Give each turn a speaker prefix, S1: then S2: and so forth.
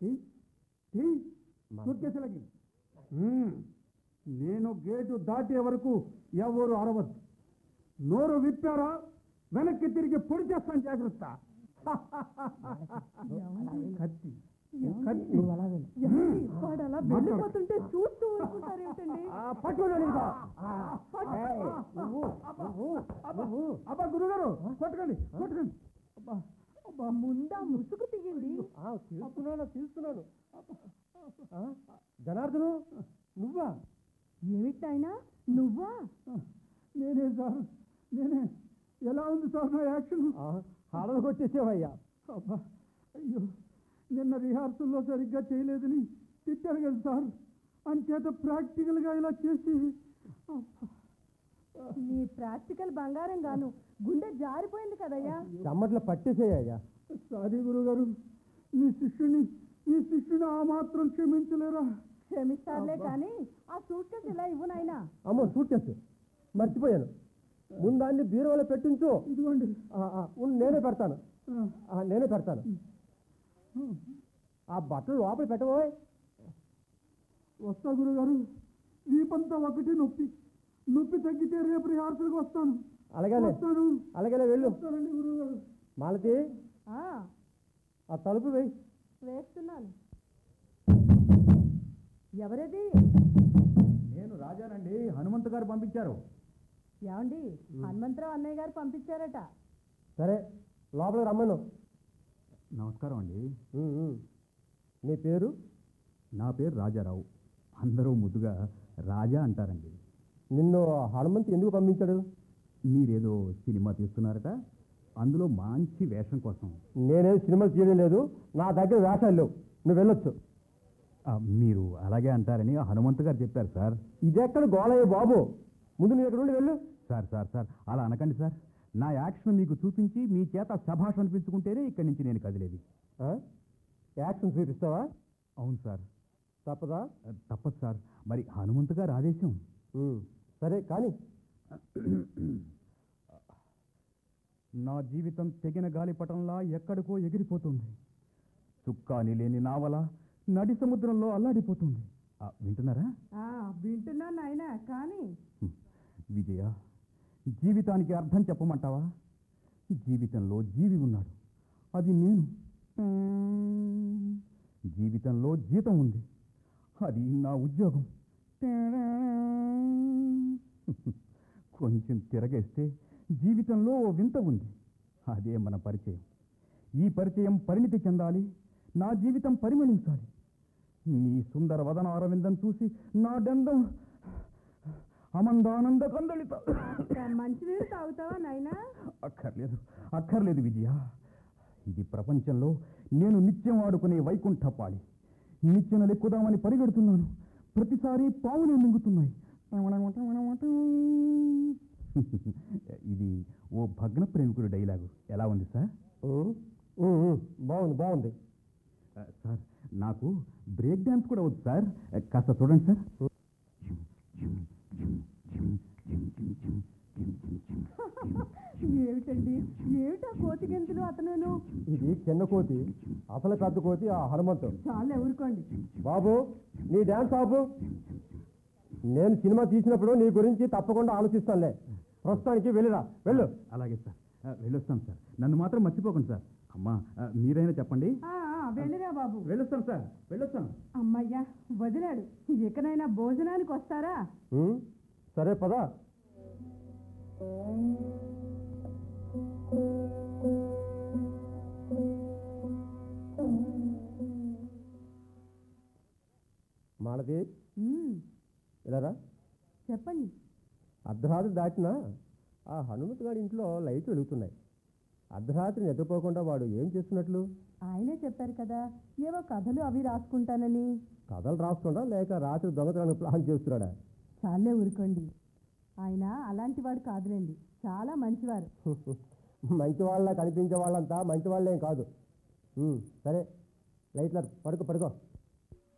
S1: Suit కేసులకి మ్మ్. నేను gate దాటే వరకు ఎవరు అరవద్దు నోరు విప్పారా వెనక్కి తిరిగి పొడి చేస్తాను జాగ్రత్త కత్తి కత్తి
S2: వాడు అలా వెళ్ళిపోతుంటే చూస్తూ ఊరుకుంటారేమిటండి
S1: పట్టుకోండి అబ్బా గురుగారు కొట్టకండి కొట్టకండి అబ్బా అబ్బా
S2: ముందా ముసుగు తీయండి
S1: తీస్తున్నాను తీస్తున్నాను జనార్దను నువ్వా
S2: ఏమిటైనా నువ్వా
S1: నేనే సార్ నేనే ఎలా ఉంది సార్ నా యాక్షన్ హాడలు కొట్టేసేవయ్యా అబ్బా అయ్యో నిన్న రిహార్సల్లో సరిగ్గా చేయలేదని తిట్టారు కదా సార్ అంచేత ప్రాక్టికల్గా ఇలా చేసి అబ్బా.
S2: నీ ప్రాక్టికల్ బంగారం గాను గుండె జారిపోయింది కదయ్యా
S1: చెమ్మట్లో పట్టేసేయ్యా సారీ గురుగారు మీ శిష్యుని మీ శిష్యుని ఆ మాత్రం క్షమించలేరా
S2: క్షమిస్తారులే కానీ ఆ సూట్ కేసు ఇలా ఇవ్వు నాయనా
S1: అమ్మ సూట్ కేసు మర్చిపోయాను ముందు దాన్ని బీరువాలో పెట్టించు ఇదిగోండి నేనే పెడతాను ఆ, నేనే పెడతాను ఆ బట్టలు లోపల పెట్టబోయ్ వస్తా గురుగారు వీపంతా ఒకటి నొప్పి నొప్పి తగ్గితే రేపు రిహార్సల్కి వస్తాను అలాగే వస్తాను అలాగే వెళ్ళు వస్తానండి గురుగారు మాలతి
S2: ఆ,
S1: ఆ తలుపు వేయి
S2: వేస్తున్నాను ఎవరది
S1: నేను రాజానండి హనుమంతు గారు పంపించారు
S2: ఏమండి హనుమంతరావు అన్నయ్య గారు పంపించారట
S1: సరే లోపలికి రమ్మను నమస్కారం అండి నీ పేరు నా పేరు రాజారావు అందరూ ముద్దుగా రాజా అంటారండి నిన్ను హనుమంత్ ఎందుకు పంపించాడు మీరేదో సినిమా తీస్తున్నారట అందులో మంచి వేషం కోసం నేనేం సినిమా తీయడం లేదు నా దగ్గర వేషాలు లేవు నువ్వు వెళ్ళొచ్చు మీరు అలాగే అంటారని హనుమంత్ గారు చెప్పారు సార్ ఇదెక్కడ గోళయ్య బాబు ముందు నువ్వు ఇక్కడ నుండి వెళ్ళు సార్ సార్ సార్ అలా అనకండి సార్ నా యాక్షన్ మీకు చూపించి మీ చేత సభాష అనిపించుకుంటేనే ఇక్కడి నుంచి నేను కదిలేది యాక్షన్ చూపిస్తావా అవును సార్ తప్పదా తప్పదు సార్ మరి హనుమంత్ గారు ఆదేశం సరే కానీ నా జీవితం తెగిన గాలిపటంలా ఎక్కడికో ఎగిరిపోతుంది చుక్కాని లేని నావల నడి సముద్రంలో అల్లాడిపోతుంది ఆ, వింటున్నారా
S2: ఆ, వింటున్నాను నాయనా కానీ
S1: హ్మ్. విజయ జీవితానికి అర్థం చెప్పమంటావా జీవితంలో జీవి ఉన్నాడు అది నేను జీవితంలో జీతం ఉంది అది నా ఉద్యోగం కొంచెం తిరగేస్తే జీవితంలో ఓ వింత ఉంది అదే మన పరిచయం ఈ పరిచయం పరిణితి చెందాలి నా జీవితం పరిమళించాలి నీ సుందర వదన అరవిందం చూసి నా దండం అమందానంద కందళిత
S2: మంచినీరు తాగుతావా నాయనా
S1: అక్కర్లేదు అక్కర్లేదు విజయ ఇది ప్రపంచంలో నేను నిత్యం ఆడుకునే వైకుంఠపాళి నిత్యం లెక్కుదామని పరిగెడుతున్నాను ప్రతిసారి పావునే మింగుతున్నాయి ఇది ఓ భగ్న ప్రేమికుడు డైలాగు ఎలా ఉంది సార్ బాగుంది బాగుంది సార్ నాకు బ్రేక్ డాన్స్ కూడా వద్దు సార్ కాస్త చూడండి సార్
S2: ఏమిటండి ఏమిటా కోతి గెంతులు అతను
S1: ఇది చిన్న కోతి అసలు పెద్ద కోతి ఆ హనుమంతు
S2: చాలా ఊరుకోండి
S1: బాబు నీ డాన్స్ ఆపు నేను సినిమా తీసినప్పుడు నీ గురించి తప్పకుండా ఆలోచిస్తానులే ప్రస్తుతానికి వెళ్ళిరా వెళ్ళు అలాగే సార్ వెళ్ళొస్తాను సార్ నన్ను మాత్రం మర్చిపోకండి సార్ అమ్మా మీరైనా చెప్పండి
S2: ఆ, ఆ, వెళ్ళిరా బాబు
S1: వెళ్ళొస్తాను సార్ వెళ్ళొస్తాను
S2: అమ్మయ్యా వదిలాడు ఎక్కడైనా భోజనానికి వస్తారా
S1: సరే పదా మాలతి
S2: ఉమ్,
S1: ఇలారా
S2: చెప్పండి
S1: అర్ధరాత్రి దాటినా ఆ హనుమత్ గారి ఇంట్లో లైట్లు వెలుగుతున్నాయి అర్ధరాత్రి నిద్రపోకుండా వాడు ఏం చేస్తున్నట్లు
S2: ఆయనే చెప్పారు కదా ఏవో కథలు అవి రాసుకుంటానని
S1: కథలు రాస్తుండా లేక రాత్రి దొంగతనానికి ప్లాన్ చేస్తున్నాడా
S2: చాలే ఊరుకోండి ఆయన అలాంటి వాడు కాదులేండి చాలా మంచివారు
S1: మంచి వాళ్ళ కనిపించే వాళ్ళంతా మంచి వాళ్ళేం కాదు ఉమ్, సరే లైట్ల పడుకో పడుకో